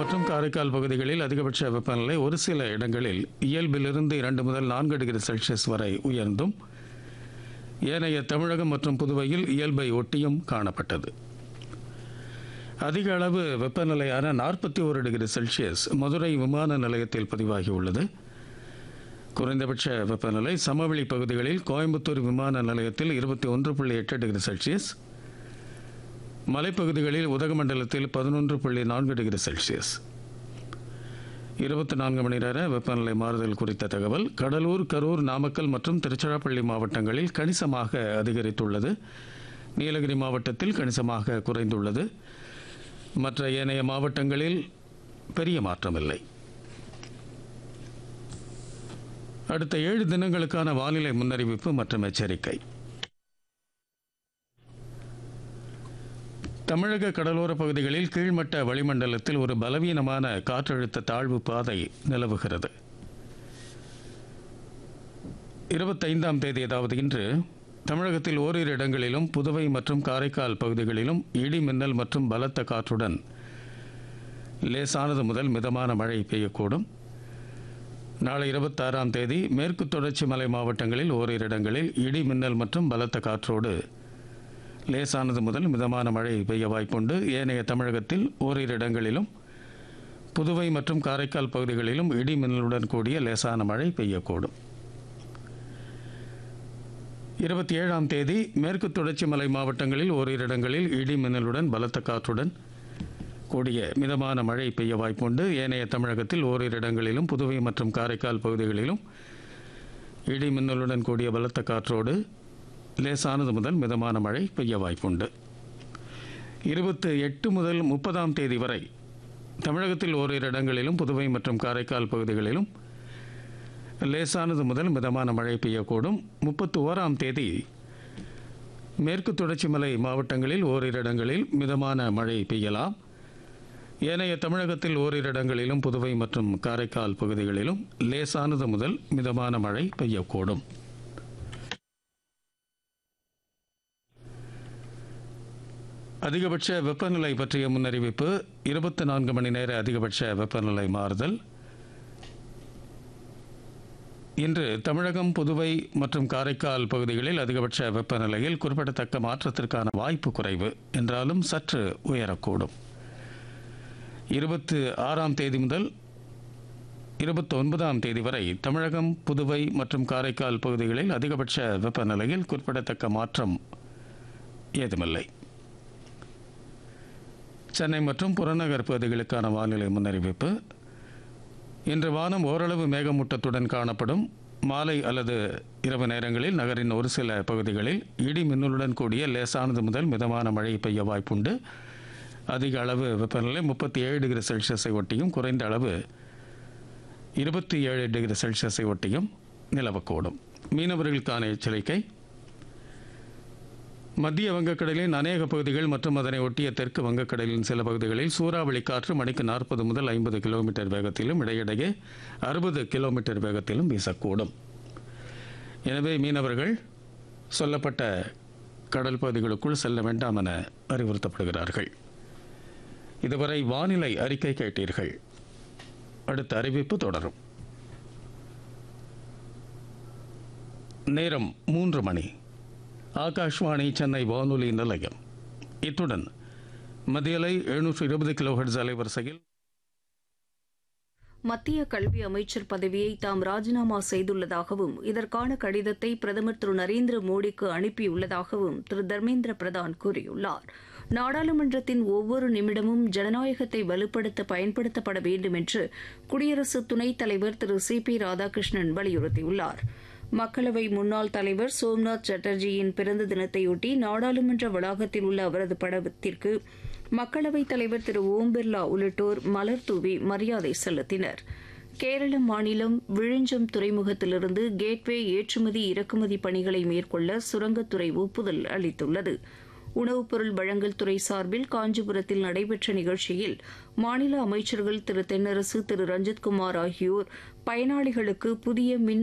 மற்றும் காரைக்கால் பகுதிகளில் அதிகபட்ச வெப்பநிலை ஒரு சில இடங்களில் இயல்பிலிருந்து இரண்டு முதல் நான்கு டிகிரி செல்சியஸ் வரை உயர்ந்தும் ஏனைய தமிழகம் மற்றும் புதுவையில் இயல்பை ஒட்டியும் காணப்பட்டது அதிக அளவு வெப்பநிலையான நாற்பத்தி ஒரு டிகிரி செல்சியஸ் மதுரை விமான நிலையத்தில் பதிவாகியுள்ளது குறைந்தபட்ச வெப்பநிலை சமவெளி பகுதிகளில் கோயம்புத்தூர் விமான நிலையத்தில் இருபத்தி ஒன்று புள்ளி எட்டு டிகிரி செல்சியஸ் மலைப்பகுதிகளில் உதகமண்டலத்தில் பதினொன்று புள்ளி நான்கு டிகிரி செல்சியஸ் இருபத்தி நான்கு மணி நேர வெப்பநிலை மாறுதல் குறித்த தகவல் கடலூர் கரூர் நாமக்கல் மற்றும் திருச்சிராப்பள்ளி மாவட்டங்களில் கணிசமாக அதிகரித்துள்ளது நீலகிரி மாவட்டத்தில் கணிசமாக குறைந்துள்ளது மற்ற ஏனைய மாவட்டங்களில் பெரிய மாற்றமில்லை அடுத்த ஏழு தினங்களுக்கான வானிலை முன்னறிவிப்பு மற்றும் எச்சரிக்கை தமிழக கடலோர பகுதிகளில் கீழ்மட்ட வளிமண்டலத்தில் ஒரு பலவீனமான காற்றழுத்த தாழ்வு பாதை நிலவுகிறது இருபத்தைந்தாம் தேதி அதாவது இன்று தமிழகத்தில் ஓரிரு இடங்களிலும் புதுவை மற்றும் காரைக்கால் பகுதிகளிலும் இடி மின்னல் மற்றும் பலத்த காற்றுடன் லேசானது முதல் மிதமான மழை பெய்யக்கூடும் நாளை இருபத்தாறாம் தேதி மேற்கு தொடர்ச்சி மலை மாவட்டங்களில் ஓரிரு இடங்களில் இடி மின்னல் மற்றும் பலத்த காற்றோடு லேசானது முதல் மிதமான மழை பெய்ய வாய்ப்புண்டு ஏனைய தமிழகத்தில் ஓரிரு இடங்களிலும் புதுவை மற்றும் காரைக்கால் பகுதிகளிலும் இடி மின்னலுடன் கூடிய லேசான மழை பெய்யக்கூடும் இருபத்தி ஏழாம் தேதி மேற்கு தொடர்ச்சி மலை மாவட்டங்களில் ஓரிரு இடங்களில் இடி மின்னலுடன் பலத்த காற்றுடன் கூடிய மிதமான மழை பெய்ய வாய்ப்புண்டு ஏனைய தமிழகத்தில் ஓரிரு இடங்களிலும் புதுவை மற்றும் காரைக்கால் பகுதிகளிலும் இடி மின்னலுடன் கூடிய பலத்த காற்றோடு லேசானது முதல் மிதமான மழை பெய்ய வாய்ப்புண்டு இருபத்தி எட்டு முதல் முப்பதாம் தேதி வரை தமிழகத்தில் ஓரிரு இடங்களிலும் புதுவை மற்றும் காரைக்கால் பகுதிகளிலும் லேசானது முதல் மிதமான மழை பெய்யக்கூடும் முப்பத்தி ஓராம் தேதி மேற்கு தொடர்ச்சி மலை மாவட்டங்களில் ஓரிரு இடங்களில் மிதமான மழை பெய்யலாம் ஏனைய தமிழகத்தில் ஓரிரு இடங்களிலும் புதுவை மற்றும் காரைக்கால் பகுதிகளிலும் லேசானது முதல் மிதமான மழை பெய்யக்கூடும் அதிகபட்ச வெப்பநிலை பற்றிய முன்னறிவிப்பு இருபத்தி நான்கு மணி நேர அதிகபட்ச வெப்பநிலை மாறுதல் இன்று தமிழகம் புதுவை மற்றும் காரைக்கால் பகுதிகளில் அதிகபட்ச வெப்பநிலையில் குறிப்பிடத்தக்க மாற்றத்திற்கான வாய்ப்பு குறைவு என்றாலும் சற்று உயரக்கூடும் இருபத்தி ஆறாம் தேதி முதல் இருபத்தி ஒன்பதாம் தேதி வரை தமிழகம் புதுவை மற்றும் காரைக்கால் பகுதிகளில் அதிகபட்ச வெப்பநிலையில் குறிப்பிடத்தக்க மாற்றம் ஏதுமில்லை சென்னை மற்றும் புறநகர் பகுதிகளுக்கான வானிலை முன்னறிவிப்பு இன்று வானம் ஓரளவு மேகமூட்டத்துடன் காணப்படும் மாலை அல்லது இரவு நேரங்களில் நகரின் ஒரு சில பகுதிகளில் இடி மின்னலுடன் கூடிய லேசானது முதல் மிதமான மழை பெய்ய வாய்ப்புண்டு அதிக அளவு வெப்பநிலை முப்பத்தி ஏழு டிகிரி செல்சியஸை ஒட்டியும் குறைந்த அளவு இருபத்தி ஏழு டிகிரி செல்சியஸை ஒட்டியும் நிலவக்கூடும் மீனவர்களுக்கான எச்சரிக்கை மத்திய வங்கக்கடலின் அநேக பகுதிகள் மற்றும் அதனை ஒட்டிய தெற்கு வங்கக்கடலின் சில பகுதிகளில் சூறாவளி காற்று மணிக்கு நாற்பது முதல் ஐம்பது கிலோமீட்டர் வேகத்திலும் இடையிடையே அறுபது கிலோமீட்டர் வேகத்திலும் வீசக்கூடும் எனவே மீனவர்கள் சொல்லப்பட்ட கடல் பகுதிகளுக்குள் செல்ல வேண்டாம் என அறிவுறுத்தப்படுகிறார்கள் இதுவரை வானிலை அறிக்கை கேட்டீர்கள் அடுத்த அறிவிப்பு தொடரும் நேரம் மூன்று மணி ஆகாஷ்வாணி சென்னை வானொலி நிலையம் இத்துடன் மதியலை எழுநூற்று இருபது கிலோஹெட்ஸ் அலைவரிசையில் மத்திய கல்வி அமைச்சர் பதவியை தாம் ராஜினாமா செய்துள்ளதாகவும் இதற்கான கடிதத்தை பிரதமர் திரு நரேந்திர மோடிக்கு அனுப்பியுள்ளதாகவும் திரு தர்மேந்திர பிரதான் கூறியுள்ளார் நாடாளுமன்றத்தின் ஒவ்வொரு நிமிடமும் ஜனநாயகத்தை வலுப்படுத்த பயன்படுத்தப்பட வேண்டும் என்று குடியரசு துணைத் தலைவர் திரு சி பி ராதாகிருஷ்ணன் வலியுறுத்தியுள்ளார் மக்களவை முன்னாள் தலைவர் சோம்நாத் சாட்டர்ஜியின் பிறந்த தினத்தையொட்டி நாடாளுமன்ற வளாகத்தில் உள்ள அவரது படத்திற்கு மக்களவைத் தலைவர் திரு ஓம் பிர்லா உள்ளிட்டோர் மலர் தூவி மரியாதை செலுத்தினர் கேரள மாநிலம் விழிஞ்சம் துறைமுகத்திலிருந்து கேட்வே ஏற்றுமதி இறக்குமதி பணிகளை மேற்கொள்ள சுரங்கத்துறை ஒப்புதல் அளித்துள்ளது உணவுப் பொருள் வழங்கல் துறை சார்பில் காஞ்சிபுரத்தில் நடைபெற்ற நிகழ்ச்சியில் மாநில அமைச்சர்கள் திரு தென்னரசு திரு ரஞ்சித்குமார் ஆகியோர் பயனாளிகளுக்கு புதிய மின்